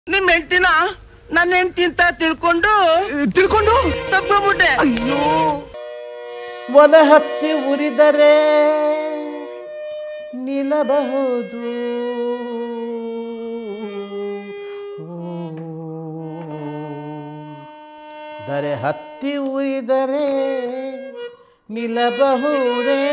ನಿಮ್ ಹೆಂಡ್ತಿನ ನನ್ನ ಹೆಂಡ್ತಿ ಅಂತ ತಿಳ್ಕೊಂಡು ತಿಳ್ಕೊಂಡು ತಪ್ಪಿಬಿಟ್ಟೆ ಅಯ್ಯೋ ಒಲ ಹತ್ತಿ ಉರಿದರೆ ನಿಲ್ಲಬಹುದು ದರೆ ಹತ್ತಿ ಉರಿದರೆ ನಿಲ್ಲಬಹುದೇ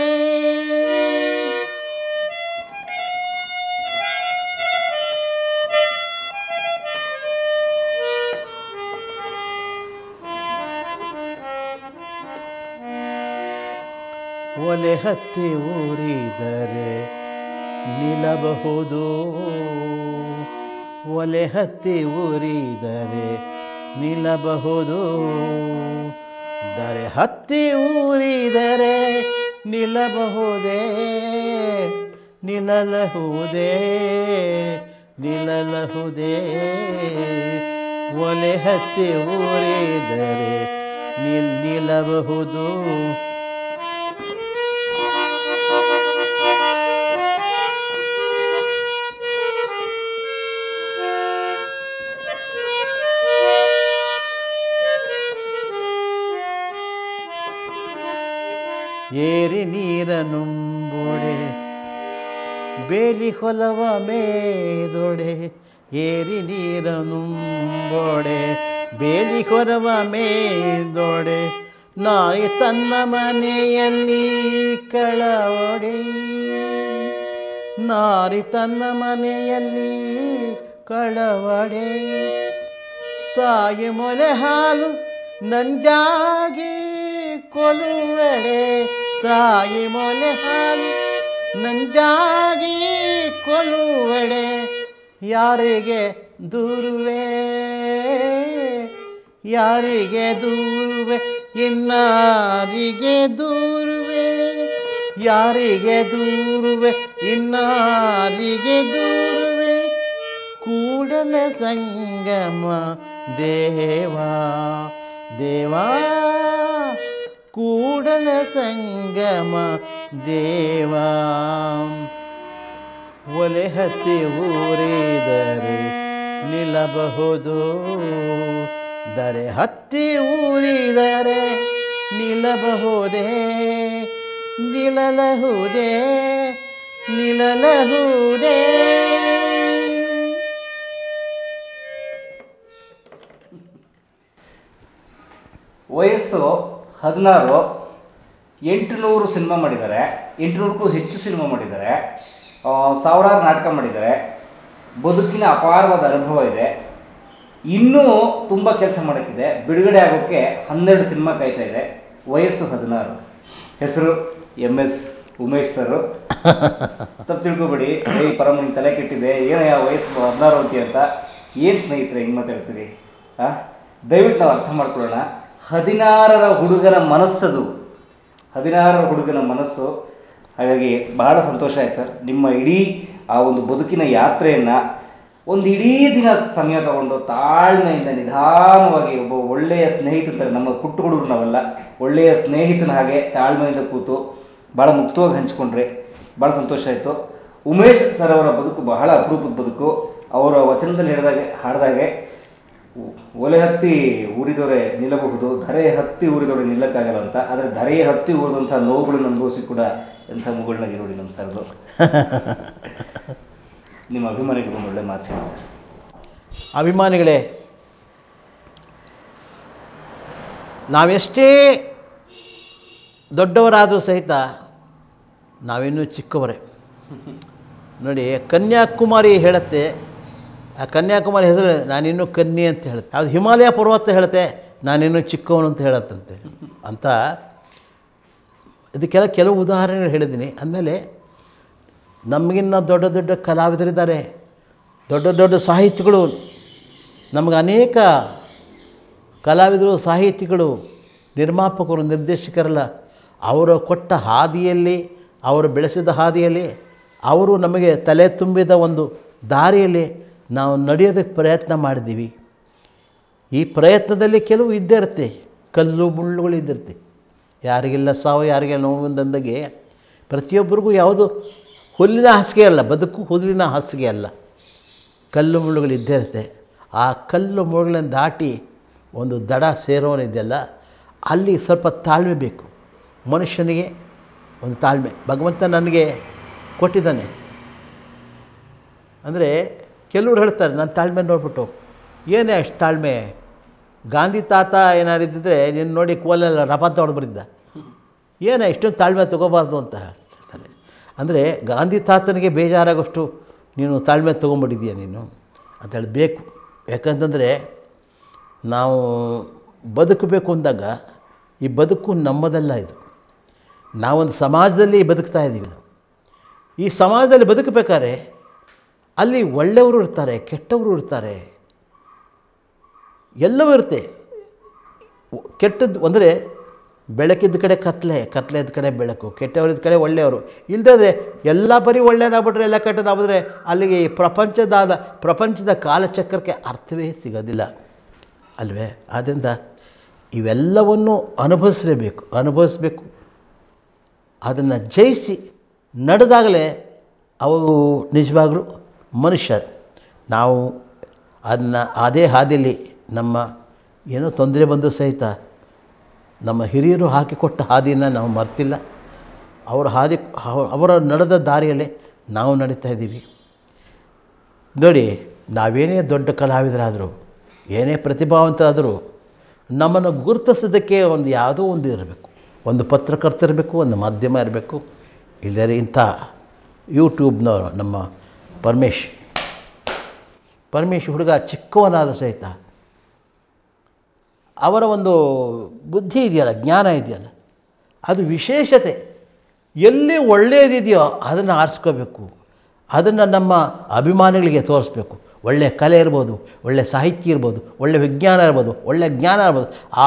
ಒಲೆ ಹತ್ತಿ ಉರಿದರೆ ನಿಲ್ಲಬಹುದು ಒಲೆ ಹತ್ತಿ ಉರಿದರೆ ನಿಲ್ಲಬಹುದು ದರೆ ಹತ್ತಿ ಉರಿದರೆ ನಿಲ್ಲಬಹುದೇ ನಿಲ್ಲಲಹುದೇ ನಿಲ್ಲಲಹುದೇ ಒಲೆ ಹತ್ತಿ ಉರಿದರೆ ನಿಲ್ ನಿಲ್ಲಬಹುದು ಏರಿ ನೀರನುಂಬೊಡೆ ಬೇಲಿ ಹೊಲವ ಮೇದೊಡೆ ಏರಿ ನೀರನುಂಬೊಡೆ ಬೇಲಿ ಹೊರವ ಮೇದೊಡೆ ನಾಯಿ ತನ್ನ ಮನೆಯಲ್ಲಿ ಕಳವಡೆ ನಾರಿ ತನ್ನ ಮನೆಯಲ್ಲಿ ಕಳವಡೆ ತಾಯಿ ಮೊಲೆ ಹಾಲು ನಂಜಾಗಿ ಕೊಲುವೆಡೆ ತಾಯಿ ಮೊಲೆ ಹಾಲು ನಂಜಾಗಿ ಕೊಲುವೆಡೆ ಯಾರಿಗೆ ದೂರುವೆ ಯಾರಿಗೆ ದೂರುವೆ ಇನ್ನಾರಿಗೆ ದೂರುವೆ ಯಾರಿಗೆ ದೂರುವೆ ಇನ್ನಾರಿಗೆ ದೂರುವೆ ಕೂಡಲ ಸಂಗಮ ದೇವಾ ದೇವಾ ಕೂಡಲ ಸಂಗಮ ದೇವಾ ಒಲೆ ಹತ್ತಿ ಊರಿದರೆ ನಿಲ್ಲಬಹುದು ದರೆ ಹತ್ತಿ ಊರಿದರೆ ನಿಲ್ಲಬಹುದೇ ನಿಲ್ಲಲಹುದೇ ನಿಲ್ಲಲಹುದೇ ವಯಸ್ಸು ಹದಿನಾರು ಎಂಟುನೂರು ಸಿನಿಮಾ ಮಾಡಿದ್ದಾರೆ ಎಂಟುನೂರಕ್ಕೂ ಹೆಚ್ಚು ಸಿನಿಮಾ ಮಾಡಿದ್ದಾರೆ ಆ, ಸಾವಿರಾರು ನಾಟಕ ಮಾಡಿದ್ದಾರೆ ಬದುಕಿನ ಅಪಾರವಾದ ಅನುಭವ ಇದೆ ಇನ್ನೂ ತುಂಬ ಕೆಲಸ ಮಾಡೋಕ್ಕಿದೆ ಬಿಡುಗಡೆ ಆಗೋಕ್ಕೆ ಹನ್ನೆರಡು ಸಿನಿಮಾ ಕಾಯ್ತಾ ಇದೆ ವಯಸ್ಸು ಹದಿನಾರು ಹೆಸರು ಎಮ್ ಎಸ್ ಉಮೇಶ್ ಸರ್ ತಪ್ಪು ತಿಳ್ಕೊಬೇಡಿ ಏಯ್ ಪರಮ ನಿನ್ ತಲೆ ಕೆಟ್ಟಿದೆ ಏನಯ್ಯ ವಯಸ್ಸು ಹದಿನಾರು ಅಂತಿ ಅಂತ ಏನು ಸ್ನೇಹಿತರೆ ಹಿಂಗೆ ಮಾತಾಡ್ತೀರಿ ಆ ದಯವಿಟ್ಟು ನಾವು ಅರ್ಥ ಮಾಡ್ಕೊಳ್ಳೋಣ ಹದಿನಾರರ ಹುಡುಗನ ಮನಸ್ಸದು ಹದಿನಾರರ ಹುಡುಗನ ಮನಸ್ಸು ಹಾಗಾಗಿ ಬಹಳ ಸಂತೋಷ ಆಯ್ತು ಸರ್ ನಿಮ್ಮ ಇಡೀ ಆ ಒಂದು ಬದುಕಿನ ಯಾತ್ರೆಯನ್ನು ಒಂದು ಇಡೀ ದಿನ ಸಮಯ ತಗೊಂಡು ತಾಳ್ಮೆಯಿಂದ ನಿಧಾನವಾಗಿ ಒಬ್ಬ ಒಳ್ಳೆಯ ಸ್ನೇಹಿತರ ನಮ್ಮ ಪುಟ್ಟ ಹುಡುಗರು ನಾವೆಲ್ಲ ಒಳ್ಳೆಯ ಸ್ನೇಹಿತನ ಹಾಗೆ ತಾಳ್ಮೆಯಿಂದ ಕೂತು ಭಾಳ ಮುಕ್ತವಾಗಿ ಹಂಚ್ಕೊಂಡ್ರೆ ಭಾಳ ಸಂತೋಷ ಆಯಿತು ಉಮೇಶ್ ಸರ್ ಅವರ ಬದುಕು ಬಹಳ ಅಪರೂಪದ ಬದುಕು ಅವರ ವಚನದಲ್ಲಿ ಹೇಳಿದಾಗೆ ಹಾಡಿದಾಗೆ ಒಲೆ ಹತ್ತಿ ಊರಿದವರೆ ನಿಲ್ಲಬಹುದು ಧರೆ ಹತ್ತಿ ಊರಿದವರೆ ನಿಲ್ಲಕ್ಕಾಗಲ್ಲ ಅಂತ ಆದರೆ ಧರೆಯ ಹತ್ತಿ ಊರಿದಂಥ ನೋವುಗಳನ್ನು ಅನುಭವಿಸಿ ಕೂಡ ಎಂಥ ಮುಗುಳ್ನಾಗಿ ನೋಡಿ ನಮ್ಮ ಸರ್ದು ನಿಮ್ಮ ಅಭಿಮಾನಿಗಳು ಒಂದು ಒಳ್ಳೆ ಮಾತು ಹೇಳಿ ಸರ್ ಅಭಿಮಾನಿಗಳೇ ನಾವೆಷ್ಟೇ ದೊಡ್ಡವರಾದರೂ ಸಹಿತ ನಾವಿನ್ನೂ ಚಿಕ್ಕವರೇ ನೋಡಿ ಕನ್ಯಾಕುಮಾರಿ ಹೇಳುತ್ತೆ ಆ ಕನ್ಯಾಕುಮಾರಿ ಹೆಸರು ನಾನಿನ್ನೂ ಕನ್ಯೆ ಅಂತ ಹೇಳುತ್ತೆ ಅದು ಹಿಮಾಲಯ ಪರ್ವತ ಹೇಳುತ್ತೆ ನಾನಿನ್ನೂ ಚಿಕ್ಕವನು ಅಂತ ಹೇಳತ್ತಂತೆ ಅಂತ ಇದಕ್ಕೆಲ್ಲ ಕೆಲವು ಉದಾಹರಣೆಗಳು ಹೇಳಿದ್ದೀನಿ ಅಂದಮೇಲೆ ನಮಗಿನ್ನ ದೊಡ್ಡ ದೊಡ್ಡ ಕಲಾವಿದರಿದ್ದಾರೆ ದೊಡ್ಡ ದೊಡ್ಡ ಸಾಹಿತಿಗಳು ನಮಗೆ ಅನೇಕ ಕಲಾವಿದರು ಸಾಹಿತಿಗಳು ನಿರ್ಮಾಪಕರು ನಿರ್ದೇಶಕರೆಲ್ಲ ಅವರು ಕೊಟ್ಟ ಹಾದಿಯಲ್ಲಿ ಅವರು ಬೆಳೆಸಿದ ಹಾದಿಯಲ್ಲಿ ಅವರು ನಮಗೆ ತಲೆ ತುಂಬಿದ ಒಂದು ದಾರಿಯಲ್ಲಿ ನಾವು ನಡೆಯೋದಕ್ಕೆ ಪ್ರಯತ್ನ ಮಾಡಿದ್ದೀವಿ ಈ ಪ್ರಯತ್ನದಲ್ಲಿ ಕೆಲವು ಇದ್ದೇ ಇರುತ್ತೆ ಕಲ್ಲು ಮುಳ್ಳುಗಳು ಇದ್ದಿರುತ್ತೆ ಯಾರಿಗೆಲ್ಲ ಸಾವು ಯಾರಿಗೆ ನೋವಿಂದಂದಾಗೆ ಪ್ರತಿಯೊಬ್ಬರಿಗೂ ಯಾವುದು ಹುಲ್ಲಿನ ಹಾಸಿಗೆ ಅಲ್ಲ ಬದುಕು ಹುಲ್ಲಿನ ಹಾಸಿಗೆ ಅಲ್ಲ ಕಲ್ಲು ಮುಳ್ಳುಗಳು ಇದ್ದೇ ಇರುತ್ತೆ ಆ ಕಲ್ಲು ಮುಳುಗಳನ್ನು ದಾಟಿ ಒಂದು ದಡ ಸೇರೋನಿದೆಯಲ್ಲ ಅಲ್ಲಿ ಸ್ವಲ್ಪ ತಾಳ್ಮೆ ಬೇಕು ಮನುಷ್ಯನಿಗೆ ಒಂದು ತಾಳ್ಮೆ ಭಗವಂತ ನನಗೆ ಕೊಟ್ಟಿದ್ದಾನೆ ಅಂದರೆ ಕೆಲವ್ರು ಹೇಳ್ತಾರೆ ನನ್ನ ತಾಳ್ಮೆ ನೋಡ್ಬಿಟ್ಟು ಏನೇ ಅಷ್ಟು ತಾಳ್ಮೆ ಗಾಂಧಿ ತಾತ ಏನಾರು ಇದ್ದಿದ್ರೆ ನೀನು ನೋಡಿ ಕೋಲೆಲ್ಲ ರಪ ಅಂತ ಹೊಡೆದ್ಬಿಟ್ಟಿದ್ದ ಏನೇ ಇಷ್ಟೊಂದು ತಾಳ್ಮೆ ತೊಗೋಬಾರ್ದು ಅಂತ ಹೇಳ್ತಾರೆ ಅಂದರೆ ಗಾಂಧಿ ತಾತನಿಗೆ ಬೇಜಾರಾಗೋಷ್ಟು ನೀನು ತಾಳ್ಮೆ ತೊಗೊಂಬಿಟ್ಟಿದ್ದೀಯ ನೀನು ಅಂತ ಹೇಳಿ ಬೇಕು ಯಾಕಂತಂದರೆ ನಾವು ಬದುಕಬೇಕು ಅಂದಾಗ ಈ ಬದುಕು ನಮ್ಮದಲ್ಲ ಇದು ನಾವೊಂದು ಸಮಾಜದಲ್ಲಿ ಬದುಕ್ತಾ ಇದ್ದೀವಿ ನಾವು ಈ ಸಮಾಜದಲ್ಲಿ ಬದುಕಬೇಕಾದ್ರೆ ಅಲ್ಲಿ ಒಳ್ಳೆಯವರು ಇರ್ತಾರೆ ಕೆಟ್ಟವರು ಇರ್ತಾರೆ ಎಲ್ಲವೂ ಇರುತ್ತೆ ಕೆಟ್ಟದ್ದು ಅಂದರೆ ಬೆಳಕಿದ್ದ ಕಡೆ ಕತ್ಲೆ ಕತ್ಲೆ ಇದ್ದ ಕಡೆ ಬೆಳಕು ಕೆಟ್ಟವರಿದ್ದ ಕಡೆ ಒಳ್ಳೆಯವರು ಇಲ್ಲದೇ ಎಲ್ಲ ಬರೀ ಒಳ್ಳೆಯದಾಗ್ಬಿಟ್ರೆ ಎಲ್ಲ ಕೆಟ್ಟದಾಗ್ಬಿಟ್ರೆ ಅಲ್ಲಿಗೆ ಈ ಪ್ರಪಂಚದಾದ ಪ್ರಪಂಚದ ಕಾಲಚಕ್ರಕ್ಕೆ ಅರ್ಥವೇ ಸಿಗೋದಿಲ್ಲ ಅಲ್ವೇ ಆದ್ದರಿಂದ ಇವೆಲ್ಲವನ್ನು ಅನುಭವಿಸಲೇಬೇಕು ಅನುಭವಿಸಬೇಕು ಅದನ್ನು ಜಯಿಸಿ ನಡೆದಾಗಲೇ ಅವು ನಿಜವಾಗ್ಲೂ ಮನುಷ್ಯ ನಾವು ಅದನ್ನು ಅದೇ ಹಾದಿಯಲ್ಲಿ ನಮ್ಮ ಏನೋ ತೊಂದರೆ ಬಂದು ಸಹಿತ ನಮ್ಮ ಹಿರಿಯರು ಹಾಕಿಕೊಟ್ಟ ಹಾದಿಯನ್ನು ನಾವು ಮರ್ತಿಲ್ಲ ಅವರ ಹಾದಿ ಅವರ ನಡೆದ ದಾರಿಯಲ್ಲೇ ನಾವು ನಡೀತಾ ಇದ್ದೀವಿ ನೋಡಿ ನಾವೇನೇ ದೊಡ್ಡ ಕಲಾವಿದರಾದರೂ ಏನೇ ಪ್ರತಿಭಾವಂತರಾದರೂ ನಮ್ಮನ್ನು ಗುರುತಿಸೋದಕ್ಕೆ ಒಂದು ಯಾವುದೋ ಒಂದು ಇರಬೇಕು ಒಂದು ಪತ್ರಕರ್ತ ಇರಬೇಕು ಒಂದು ಮಾಧ್ಯಮ ಇರಬೇಕು ಇಲ್ಲದೇ ಇಂಥ ಯೂಟ್ಯೂಬ್ನವರು ನಮ್ಮ ಪರಮೇಶ್ ಪರಮೇಶ್ ಹುಡುಗ ಚಿಕ್ಕವನಾದ ಸಹಿತ ಅವರ ಒಂದು ಬುದ್ಧಿ ಇದೆಯಲ್ಲ ಜ್ಞಾನ ಇದೆಯಲ್ಲ ಅದು ವಿಶೇಷತೆ ಎಲ್ಲಿ ಒಳ್ಳೆಯದಿದೆಯೋ ಅದನ್ನು ಆರಿಸ್ಕೋಬೇಕು ಅದನ್ನು ನಮ್ಮ ಅಭಿಮಾನಿಗಳಿಗೆ ತೋರಿಸ್ಬೇಕು ಒಳ್ಳೆಯ ಕಲೆ ಇರ್ಬೋದು ಒಳ್ಳೆಯ ಸಾಹಿತ್ಯ ಇರ್ಬೋದು ಒಳ್ಳೆಯ ವಿಜ್ಞಾನ ಇರ್ಬೋದು ಒಳ್ಳೆಯ ಜ್ಞಾನ ಇರ್ಬೋದು ಆ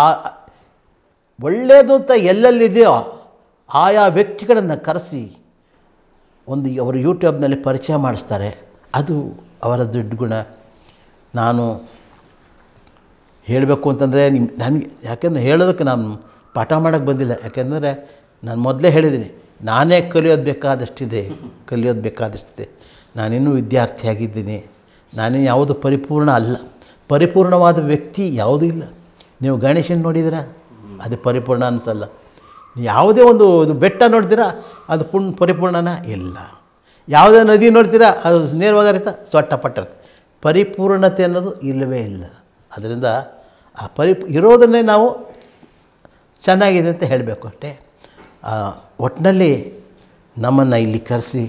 ಒಳ್ಳೆಯದು ಅಂತ ಎಲ್ಲೆಲ್ಲಿದೆಯೋ ಆಯಾ ವ್ಯಕ್ತಿಗಳನ್ನು ಕರೆಸಿ ಒಂದು ಅವರು ಯೂಟ್ಯೂಬ್ನಲ್ಲಿ ಪರಿಚಯ ಮಾಡಿಸ್ತಾರೆ ಅದು ಅವರ ದೊಡ್ಡ ಗುಣ ನಾನು ಹೇಳಬೇಕು ಅಂತಂದರೆ ನಿಮ್ಮ ನನಗೆ ಯಾಕೆಂದರೆ ಹೇಳೋದಕ್ಕೆ ನಾನು ಪಾಠ ಮಾಡೋಕ್ಕೆ ಬಂದಿಲ್ಲ ಯಾಕೆಂದರೆ ನಾನು ಮೊದಲೇ ಹೇಳಿದ್ದೀನಿ ನಾನೇ ಕಲಿಯೋದು ಬೇಕಾದಷ್ಟಿದೆ ಕಲಿಯೋದು ಬೇಕಾದಷ್ಟಿದೆ ನಾನಿನ್ನೂ ವಿದ್ಯಾರ್ಥಿಯಾಗಿದ್ದೀನಿ ನಾನೇ ಯಾವುದು ಪರಿಪೂರ್ಣ ಅಲ್ಲ ಪರಿಪೂರ್ಣವಾದ ವ್ಯಕ್ತಿ ಯಾವುದೂ ಇಲ್ಲ ನೀವು ಗಣೇಶನ ನೋಡಿದ್ದೀರಾ ಅದು ಪರಿಪೂರ್ಣ ಅನಿಸಲ್ಲ ಯಾವುದೇ ಒಂದು ಇದು ಬೆಟ್ಟ ನೋಡ್ತೀರಾ ಅದು ಪುಣ್ ಪರಿಪೂರ್ಣನ ಇಲ್ಲ ಯಾವುದೇ ನದಿ ನೋಡ್ತೀರಾ ಅದು ನೇರವಾಗಿ ಹರಿತಾ ಸೊಟ್ಟ ಪಟ್ಟ ಪರಿಪೂರ್ಣತೆ ಅನ್ನೋದು ಇಲ್ಲವೇ ಇಲ್ಲ ಅದರಿಂದ ಆ ಪರಿ ಇರೋದನ್ನೇ ನಾವು ಚೆನ್ನಾಗಿದೆ ಅಂತ ಹೇಳಬೇಕು ಅಷ್ಟೇ ಆ, ಒಟ್ಟಿನಲ್ಲಿ ನಮ್ಮನ್ನು ಇಲ್ಲಿ ಕರೆಸಿ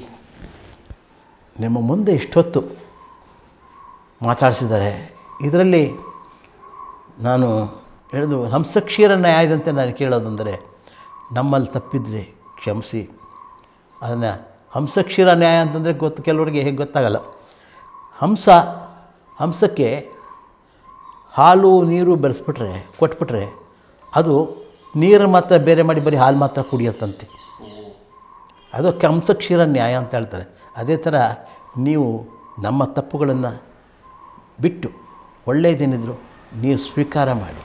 ನಿಮ್ಮ ಮುಂದೆ ಇಷ್ಟೊತ್ತು ಮಾತಾಡಿಸಿದ್ದಾರೆ ಇದರಲ್ಲಿ ನಾನು ಹೇಳಿದು ಹಂಸಕ್ಷೀರ ನ್ಯಾಯದಂತೆ ನಾನು ಕೇಳೋದಂದರೆ ನಮ್ಮಲ್ಲಿ ತಪ್ಪಿದರೆ ಕ್ಷಮಿಸಿ ಅದನ್ನು ಹಂಸಕ್ಷೀರ ನ್ಯಾಯ ಅಂತಂದರೆ ಗೊತ್ತು ಕೆಲವರಿಗೆ ಹೇಗೆ ಗೊತ್ತಾಗಲ್ಲ ಹಂಸ ಹಂಸಕ್ಕೆ ಹಾಲು ನೀರು ಬೆರೆಸ್ಬಿಟ್ರೆ ಕೊಟ್ಬಿಟ್ರೆ ಅದು ನೀರು ಮಾತ್ರ ಬೇರೆ ಮಾಡಿ ಬರೀ ಹಾಲು ಮಾತ್ರ ಕುಡಿಯತ್ತಂತೆ ಅದು ಹಂಸಕ್ಷೀರ ನ್ಯಾಯ ಅಂತ ಹೇಳ್ತಾರೆ ಅದೇ ಥರ ನೀವು ನಮ್ಮ ತಪ್ಪುಗಳನ್ನು ಬಿಟ್ಟು ಒಳ್ಳೆಯದೇನಿದ್ರು ನೀವು ಸ್ವೀಕಾರ ಮಾಡಿ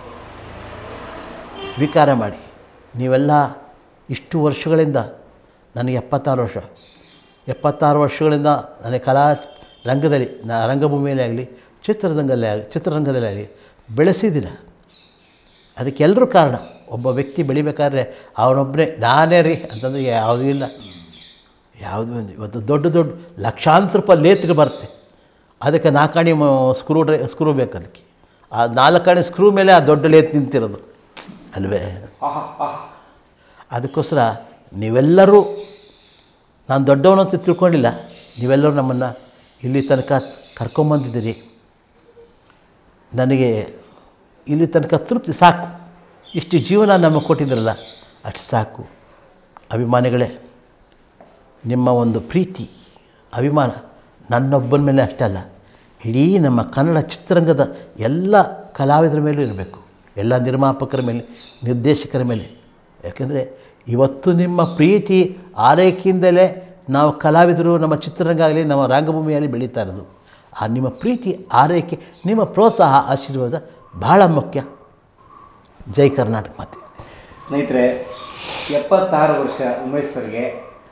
ಸ್ವೀಕಾರ ಮಾಡಿ ನೀವೆಲ್ಲ ಇಷ್ಟು ವರ್ಷಗಳಿಂದ ನನಗೆ ಎಪ್ಪತ್ತಾರು ವರ್ಷ ಎಪ್ಪತ್ತಾರು ವರ್ಷಗಳಿಂದ ನನಗೆ ಕಲಾ ರಂಗದಲ್ಲಿ ನಾ ರಂಗಭೂಮಿಯಲ್ಲೇ ಆಗಲಿ ಚಿತ್ರರಂಗದಲ್ಲೇ ಆಗಲಿ ಚಿತ್ರರಂಗದಲ್ಲೇ ಆಗಲಿ ಬೆಳೆಸಿದ್ದೀರ ಅದಕ್ಕೆ ಎಲ್ಲರೂ ಕಾರಣ ಒಬ್ಬ ವ್ಯಕ್ತಿ ಬೆಳಿಬೇಕಾದ್ರೆ ಅವನೊಬ್ಬನೇ ನಾನೇ ರೀ ಅಂತಂದರೆ ಯಾವುದೂ ಇಲ್ಲ ಯಾವುದೂ ಇಲ್ಲ. ಇವತ್ತು ದೊಡ್ಡ ದೊಡ್ಡ ಲಕ್ಷಾಂತರ ರೂಪಾಯಿ ಲೇತ್ಗೆ ಬರುತ್ತೆ ಅದಕ್ಕೆ ನಾಲ್ಕಾಣಿ ಸ್ಕ್ರೂ ಡ್ರೈ ಸ್ಕ್ರೂ ಬೇಕು ಅದಕ್ಕೆ ಆ ನಾಲ್ಕಾಣಿ ಸ್ಕ್ರೂ ಮೇಲೆ ಆ ದೊಡ್ಡ ಲೇತ್ ನಿಂತಿರೋದು ಅಲ್ವೇ ಆಹಾ ಆಹಾ ಅದಕ್ಕೋಸ್ಕರ ನೀವೆಲ್ಲರೂ ನಾನು ದೊಡ್ಡವನು ಅಂತ ತಿಳ್ಕೊಂಡಿಲ್ಲ ನೀವೆಲ್ಲರೂ ನಮ್ಮನ್ನು ಇಲ್ಲಿ ತನಕ ಕರ್ಕೊಂಬಂದಿದ್ದೀರಿ ನನಗೆ ಇಲ್ಲಿ ತನಕ ತೃಪ್ತಿ ಸಾಕು ಇಷ್ಟು ಜೀವನ ನಮಗೆ ಕೊಟ್ಟಿದ್ರಲ್ಲ ಅಷ್ಟು ಸಾಕು ಅಭಿಮಾನಿಗಳೇ ನಿಮ್ಮ ಒಂದು ಪ್ರೀತಿ ಅಭಿಮಾನ ನನ್ನೊಬ್ಬನ ಮೇಲೆ ಅಷ್ಟೇ ಅಲ್ಲ ಇಡೀ ನಮ್ಮ ಕನ್ನಡ ಚಿತ್ರರಂಗದ ಎಲ್ಲ ಕಲಾವಿದರ ಮೇಲೂ ಇರಬೇಕು ಎಲ್ಲ ನಿರ್ಮಾಪಕರ ಮೇಲೆ ನಿರ್ದೇಶಕರ ಮೇಲೆ ಯಾಕೆಂದರೆ ಇವತ್ತು ನಿಮ್ಮ ಪ್ರೀತಿ ಆರೈಕೆಯಿಂದಲೇ ನಾವು ಕಲಾವಿದರು ನಮ್ಮ ಚಿತ್ರರಂಗ ಆಗಲಿ ನಮ್ಮ ರಂಗಭೂಮಿಯಲ್ಲಿ ಬೆಳೀತಾ ಇರೋದು ಆ ನಿಮ್ಮ ಪ್ರೀತಿ ಆರೈಕೆ ನಿಮ್ಮ ಪ್ರೋತ್ಸಾಹ ಆಶೀರ್ವಾದ ಬಹಳ ಮುಖ್ಯ ಜೈ ಕರ್ನಾಟಕ ಮಾತೆ ಸ್ನೇಹಿತರೆ ಎಪ್ಪತ್ತಾರು ವರ್ಷ ಉಮೇಶ್ ಸರ್ಗೆ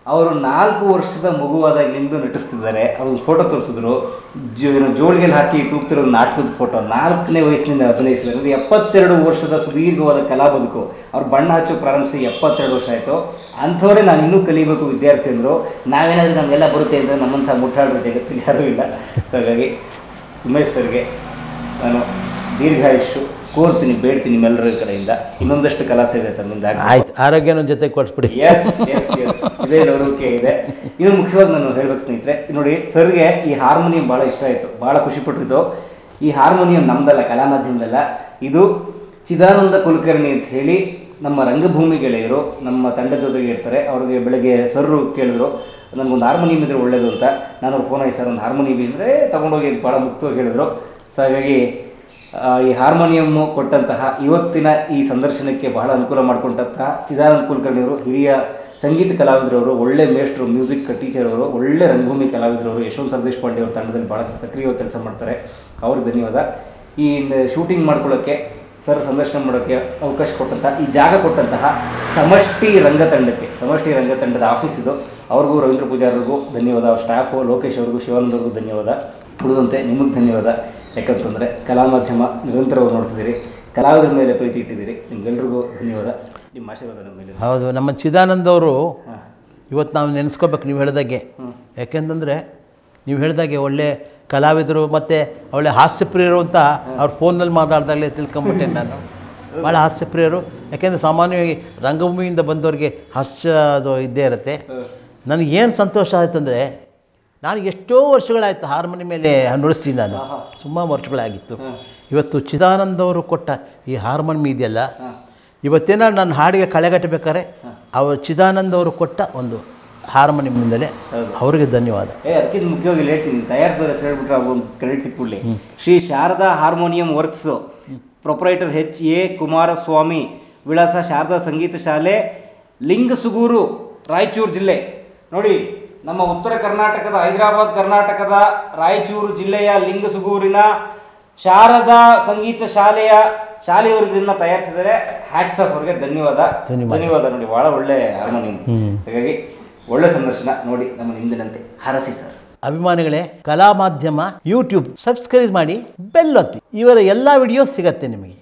ಅವರು ನಾಲ್ಕು ವರ್ಷದ ಮಗುವಾದಾಗಿಂದ ನಟಿಸ್ತಿದ್ದಾರೆ ಅವ್ರ ಫೋಟೋ ತೋರಿಸಿದ್ರು ಜೋಳಿಗೆಲ್ಲಿ ಹಾಕಿ ತೂಗ್ತಿರೋ ನಾಟಕದ ಫೋಟೋ ನಾಲ್ಕನೇ ವಯಸ್ಸಿನಿಂದ ಅಭಿನಯಿಸಿದ್ದಾರೆ ಅಂದ್ರೆ ಎಪ್ಪತ್ತೆರಡು ವರ್ಷದ ಸುದೀರ್ಘವಾದ ಕಲಾ ಬದುಕು ಅವ್ರು ಬಣ್ಣ ಹಚ್ಚೋ ಪ್ರಾರಂಭಿಸಿ ಎಪ್ಪತ್ತೆರಡು ವರ್ಷ ಆಯಿತು ಅಂಥವರೇ ನಾನು ಇನ್ನೂ ಕಲಿಬೇಕು ವಿದ್ಯಾರ್ಥಿ ಅಂದರು ನಾವೇನಾದ್ರೂ ನಮಗೆಲ್ಲ ಬರುತ್ತೆ ಅಂದರೆ ನಮ್ಮಂಥ ಮುಟ್ಟಾಡೋ ಜಗತ್ತಿಗೆ ಯಾರೂ ಇಲ್ಲ ಹಾಗಾಗಿ ಉಮೇಶ್ ಸರ್ಗೆ ನಾನು ದೀರ್ಘಾಯುಷ್ಯು ಕೋರ್ತೀನಿ ಬೇಡ್ತೀನಿ ನಿಮ್ಮೆಲ್ಲರ ಕಡೆಯಿಂದ ಇನ್ನೊಂದಷ್ಟು ಕಲಾ ಸೇವೆ ತಮ್ಮಿಂದ ಆಗ್ಬೇಕು. ಆಯ್ತು ಆರೋಗ್ಯನ ಜೊತೆ ಕೊಡಿಸ್ಬಿಡಿ ಎಸ್ ಎಸ್ ಎಸ್ ಇದೇ ನಂಬಿಕೆ ಇದೆ ಇನ್ನು ಮುಖ್ಯವಾಗಿ ನಾನು ಹೇಳ್ಬೇಕು ಸ್ನೇಹಿತರೆ ನೋಡಿ ಸರ್ಗೆ ಈ ಹಾರ್ಮೋನಿಯಂ ಭಾಳ ಇಷ್ಟ ಆಯಿತು ಭಾಳ ಖುಷಿ ಪಟ್ಟಿದ್ದು ಈ ಹಾರ್ಮೋನಿಯಂ ನಮ್ದಲ್ಲ ಕಲಾ ಮಾಧ್ಯಮದಲ್ಲ ಇದು ಚಿದಾನಂದ ಕುಲಕರ್ಣಿ ಅಂತ ಹೇಳಿ ನಮ್ಮ ರಂಗಭೂಮಿ ಗೆಳೆಯರು ನಮ್ಮ ತಂಡದ ಜೊತೆಗೆ ಇರ್ತಾರೆ ಅವ್ರಿಗೆ ಬೆಳಗ್ಗೆ ಸರ್ರು ಕೇಳಿದ್ರು ನನಗೊಂದು ಹಾರ್ಮೋನಿಯಂ ಇದ್ರೆ ಒಳ್ಳೇದು ಅಂತ ನಾನು ಅವ್ರು ಫೋನ್ ಆಗಿ ಸರ್ ಒಂದು ಹಾರ್ಮೋನಿಯಂ ಇದ್ದರೆ ತಗೊಂಡೋಗಿ ಅಂತ ಭಾಳ ಮುಕ್ತವಾಗಿ ಹೇಳಿದ್ರು ಸೊ ಹಾಗಾಗಿ ಆ, ಈ ಹಾರ್ಮೋನಿಯಂ ಕೊಟ್ಟಂತಹ ಇವತ್ತಿನ ಈ ಸಂದರ್ಶನಕ್ಕೆ ಬಹಳ ಅನುಕೂಲ ಮಾಡಿಕೊಂಡಂತಹ ಚಿದಾನಂದ ಕುಲಕರ್ಣಿ ಅವರು ಹಿರಿಯ ಸಂಗೀತ ಕಲಾವಿದರವರು ಒಳ್ಳೆ ಮೇಷ್ಟ್ರು ಮ್ಯೂಸಿಕ್ ಟೀಚರ್ ಅವರು ಒಳ್ಳೆ ರಂಗಭೂಮಿ ಕಲಾವಿದರವರು ಯಶವಂತ್ ಸರ್ದೇಶ್ ಪಾಂಡೆ ಅವ್ರ ತಂಡದಲ್ಲಿ ಬಹಳ ಸಕ್ರಿಯವಾಗಿ ಕೆಲಸ ಮಾಡ್ತಾರೆ ಅವ್ರಿಗೆ ಧನ್ಯವಾದ ಈ ಶೂಟಿಂಗ್ ಮಾಡ್ಕೊಳ್ಳೋಕ್ಕೆ ಸರ್ ಸಂದರ್ಶನ ಮಾಡೋಕ್ಕೆ ಅವಕಾಶ ಕೊಟ್ಟಂತಹ ಈ ಜಾಗ ಕೊಟ್ಟಂತಹ ಸಮಷ್ಟಿ ರಂಗತಂಡಕ್ಕೆ ಸಮಷ್ಟಿ ರಂಗತಂಡದ ಆಫೀಸ್ ಇದು ಅವ್ರಿಗೂ ರವೀಂದ್ರ ಪೂಜಾರಿಗೂ ಧನ್ಯವಾದ ಅವ್ರ ಸ್ಟಾಫು ಲೋಕೇಶ್ ಅವ್ರಿಗೂ ಶಿವಾನಂದ್ ಅವ್ರಿಗೂ ಧನ್ಯವಾದ ಉಳಿದಂತೆ ನಿಮಗೆ ಧನ್ಯವಾದ ಯಾಕಂತಂದರೆ ಕಲಾ ಮಾಧ್ಯಮ ನಿರಂತರವಾಗಿ ನೋಡ್ತಿದ್ದೀರಿ ಕಲಾವಿದರ ಮೇಲೆ ಪ್ರೀತಿ ಇಟ್ಟಿದ್ದೀರಿ ನಿಮ್ಗೆಲ್ರಿಗೂ ಧನ್ಯವಾದ ನಿಮ್ಮ ಆಶೀರ್ವಾದ ನಮ್ಮ ಮೇಲೆ ಹೌದು ನಮ್ಮ ಚಿದಾನಂದ್ ಅವರು ಹಾಂ ಇವತ್ತು ನಾವು ನೆನೆಸ್ಕೋಬೇಕು ನೀವು ಹೇಳ್ದಾಗೆ ಯಾಕೆಂತಂದರೆ ನೀವು ಹೇಳ್ದಾಗೆ ಒಳ್ಳೆ ಕಲಾವಿದರು ಮತ್ತು ಒಳ್ಳೆ ಹಾಸ್ಯಪ್ರಿಯರು ಅಂತ ಅವ್ರ ಫೋನಲ್ಲಿ ಮಾತಾಡ್ದಾಗಲೇ ತಿಳ್ಕೊಂಬಿಟ್ಟೆ ನಾನು ಭಾಳ ಹಾಸ್ಯಪ್ರಿಯರು ಯಾಕೆಂದರೆ ಸಾಮಾನ್ಯವಾಗಿ ರಂಗಭೂಮಿಯಿಂದ ಬಂದವ್ರಿಗೆ ಹಾಸ್ಯ ಅದು ಇದ್ದೇ ಇರುತ್ತೆ ನನಗೇನು ಸಂತೋಷ ಆಯ್ತಂದರೆ ನಾನು ಎಷ್ಟೋ ವರ್ಷಗಳಾಯಿತು ಹಾರ್ಮೋನಿ ಮೇಲೆ ನುಡಿಸಿ ನಾನು ಸುಮಾರು ವರ್ಷಗಳಾಗಿತ್ತು ಇವತ್ತು ಚಿದಾನಂದ್ ಅವರು ಕೊಟ್ಟ ಈ ಹಾರ್ಮೋನಿಯಂ ಇದೆಯಲ್ಲ ಇವತ್ತೇನ ನಾನು ಹಾಡಿಗೆ ಕಳೆಗಟ್ಟಬೇಕಾದ್ರೆ ಅವರು ಚಿದಾನಂದ್ ಅವರು ಕೊಟ್ಟ ಒಂದು ಹಾರ್ಮೋನಿಯಂನಿಂದಲೇ ಹೌದು. ಅವರಿಗೆ ಧನ್ಯವಾದ ಏ ಅದಕ್ಕಿಂತ ಮುಖ್ಯವಾಗಿ ಇಲ್ಲಿ ಹೇಳ್ತೀನಿ ತಯಾರಿಸಿದವ್ರ ಹೆಸರು ಹೇಳ್ಬಿಟ್ರೆ ಒಂದು ಕ್ರೆಡಿಟ್ ಸಿಕ್ಬಿಡ್ಲಿ Shri Sharada harmonium works proprietor H A Kumaraswamy ವಿಳಾಸ ಶಾರದಾ ಸಂಗೀತ ಶಾಲೆ ಲಿಂಗಸುಗೂರು ರಾಯಚೂರು ಜಿಲ್ಲೆ ನೋಡಿ ನಮ್ಮ ಉತ್ತರ ಕರ್ನಾಟಕದ ಹೈದರಾಬಾದ್ ಕರ್ನಾಟಕದ ರಾಯಚೂರು ಜಿಲ್ಲೆಯ ಲಿಂಗಸುಗೂರಿನ ಶಾರದಾ ಸಂಗೀತ ಶಾಲೆಯ ಶಾಲೆಯವರು ಇದನ್ನ ತಯಾರಿಸಿದರೆ ಹ್ಯಾಟ್ಸ್ ಆಫ್ ಅವರಿಗೆ ಧನ್ಯವಾದ ಧನ್ಯವಾದ. ಧನ್ಯವಾದ ನೋಡಿ ಬಹಳ ಒಳ್ಳೆ ಹಾರ್ಮೋನಿಯಂ ಹಾಗಾಗಿ ಒಳ್ಳೆ ಸಂದರ್ಶನ ನೋಡಿ ನಮ್ಮ ಹಿಂದಿನಂತೆ ಹರಸಿ ಸರ್ ಅಭಿಮಾನಿಗಳೇ ಕಲಾ ಮಾಧ್ಯಮ ಯೂಟ್ಯೂಬ್ ಸಬ್ಸ್ಕ್ರೈಬ್ ಮಾಡಿ ಬೆಲ್ ಒತ್ತಿ ಇವರ ಎಲ್ಲ ವಿಡಿಯೋ ಸಿಗತ್ತೆ ನಿಮಗೆ